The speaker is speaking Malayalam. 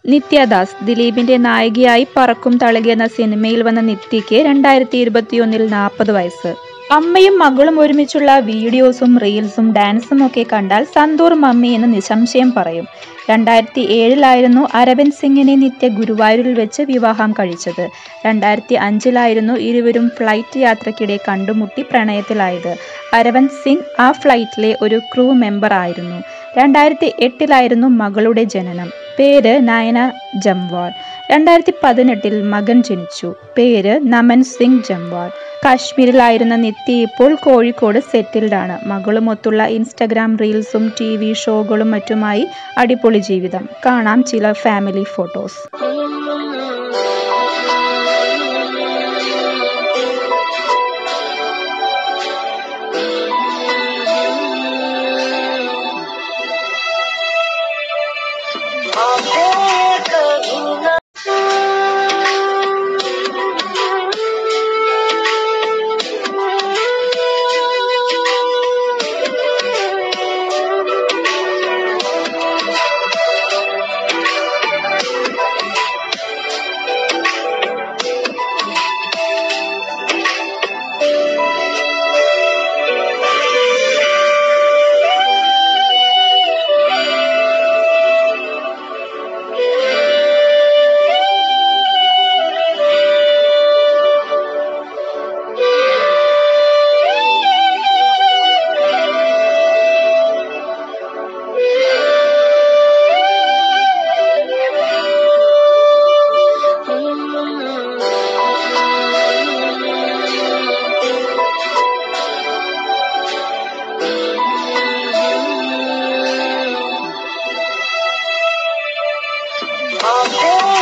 നിത്യദാസ് ദിലീപിന്റെ നായികയായി പറക്കും തളിക എന്ന സിനിമയിൽ വന്ന നിത്യയ്ക്ക് രണ്ടായിരത്തി ഇരുപത്തിയൊന്നിൽ നാൽപ്പത് വയസ്സ് അമ്മയും മകളും ഒരുമിച്ചുള്ള വീഡിയോസും റീൽസും ഡാൻസും ഒക്കെ കണ്ടാൽ സന്തൂർ മമ്മി എന്ന് നിസ്സംശയം പറയും രണ്ടായിരത്തി ഏഴിലായിരുന്നു അരവിന്ദ് സിംഗിനെ നിത്യ ഗുരുവായൂരിൽ വെച്ച് വിവാഹം കഴിച്ചത് രണ്ടായിരത്തി അഞ്ചിലായിരുന്നു ഇരുവരും ഫ്ലൈറ്റ് യാത്രയ്ക്കിടെ കണ്ടുമുട്ടി പ്രണയത്തിലായത് അരവിന്ദ് സിംഗ് ആ ഫ്ലൈറ്റിലെ ഒരു ക്രൂ മെമ്പർ ആയിരുന്നു രണ്ടായിരത്തി എട്ടിലായിരുന്നു മകളുടെ ജനനം പേര് നയന ജംവാൾ രണ്ടായിരത്തി പതിനെട്ടിൽ മകൻ ജനിച്ചു പേര് നമൻ സിംഗ് ജംവാൾ കാശ്മീരിലായിരുന്ന നിത്യ ഇപ്പോൾ കോഴിക്കോട് സെറ്റിൽഡ് ആണ് മകളുമൊത്തുള്ള ഇൻസ്റ്റഗ്രാം റീൽസും ടി വി ഷോകളും മറ്റുമായി അടിപൊളി ജീവിതം കാണാം ചില ഫാമിലി ഫോട്ടോസ് Oh,